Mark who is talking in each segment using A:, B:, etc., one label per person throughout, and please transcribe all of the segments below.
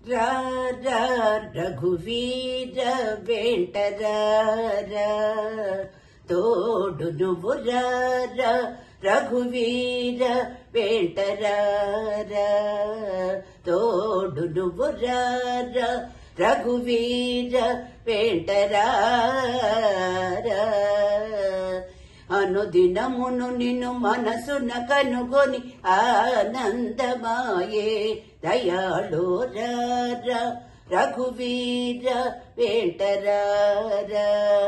A: రా రా రఘువీర వెంటరారా తోడు నువ్వు రా రా రఘువీర వెంటరారా తోడు నువ్వు రా రా రఘువీర వెంటరారా అనుదినమును నిన్ను మనసున కనుగొని ఆనందమాయే దయాళో రారా రఘువీర వెంటరారా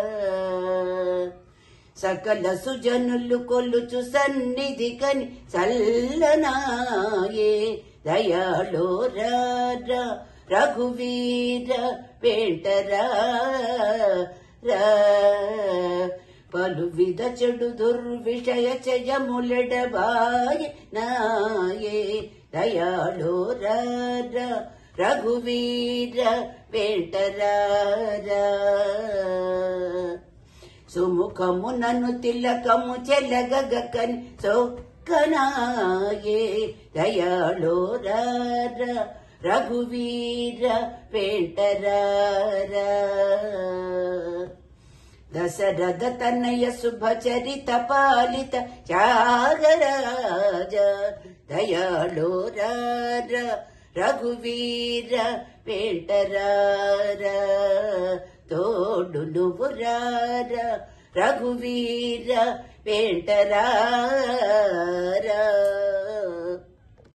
A: సకల సుజనులు కొలుచు సన్నిధి కని చల్లనాయే దయాళో రారా రఘువీర వెంటరారా పలు విధ చెడు దుర్విషయ చయములెడబాయ నాయే దయాళో రారా రఘువీర వెంటరారా సుముఖమునను తిలకము చెలగగకని సొక్కనాయే దయాళో రారా రఘువీర వెంటరారా దశరథ తనయ శుభచరిత పాలిత త్యాగరాజ దయాళో రార రఘువీర వెంటరార తోడు నువ్వు రార రఘువీర వెంటరారా